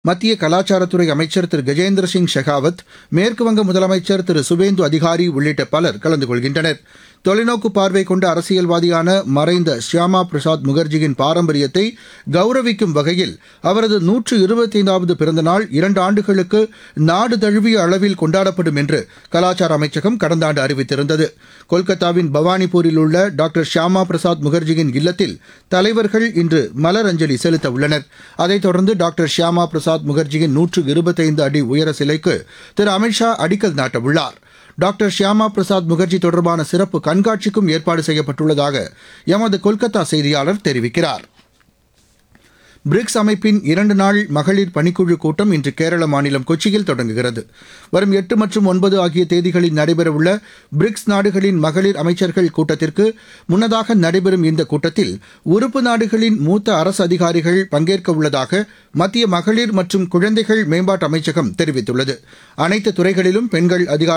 மத்திய கலாச்சாரத்துறை அமைச்சர் திரு கஜேந்திர சிங் ஷெகாவத் மேற்குவங்க முதலமைச்சர் திரு சுவேந்து அதிகாரி உள்ளிட்ட பலர் கலந்து கொள்கின்றனர் தொலைநோக்கு பார்வை கொண்ட அரசியல்வாதியான மறைந்த ஷியாமா பிரசாத் முகர்ஜியின் பாரம்பரியத்தை கௌரவிக்கும் வகையில் அவரது நூற்று இருபத்தைந்தாவது பிறந்த நாள் இரண்டு ஆண்டுகளுக்கு நாடு தழுவிய அளவில் கொண்டாடப்படும் என்று கலாச்சார அமைச்சகம் கடந்த ஆண்டு அறிவித்திருந்தது கொல்கத்தாவின் பவானிபூரில் உள்ள டாக்டர் ஷியாமா பிரசாத் முகர்ஜியின் இல்லத்தில் தலைவர்கள் இன்று மலரஞ்சலி செலுத்த உள்ளனர் அதைத் தொடர்ந்து டாக்டர் ஷியாமா பிரசாத் முகர்ஜியின் நூற்று இருபத்தைந்து அடி உயர சிலைக்கு திரு அமித்ஷா அடிக்கல் நாட்டவுள்ளார் டாக்டர் ஷியாமா பிரசாத் முகர்ஜி தொடர்பான சிறப்பு கண்காட்சிக்கும் ஏற்பாடு செய்யப்பட்டுள்ளதாக எமது கொல்கத்தா செய்தியாளர் தெரிவிக்கிறார் பிரிக்ஸ் அமைப்பின் இரண்டு நாள் மகளிர் பணிக்குழு கூட்டம் இன்று கேரள மாநிலம் கொச்சியில் தொடங்குகிறது வரும் எட்டு மற்றும் ஒன்பது ஆகிய தேதிகளில் நடைபெறவுள்ள பிரிக்ஸ் நாடுகளின் மகளிர் அமைச்சர்கள் கூட்டத்திற்கு முன்னதாக நடைபெறும் இந்த கூட்டத்தில் உறுப்பு நாடுகளின் மூத்த அரசு அதிகாரிகள் பங்கேற்க உள்ளதாக மத்திய மகளிர் மற்றும் குழந்தைகள் மேம்பாட்டு அமைச்சகம் தெரிவித்துள்ளது அனைத்து துறைகளிலும் பெண்கள் அதிகார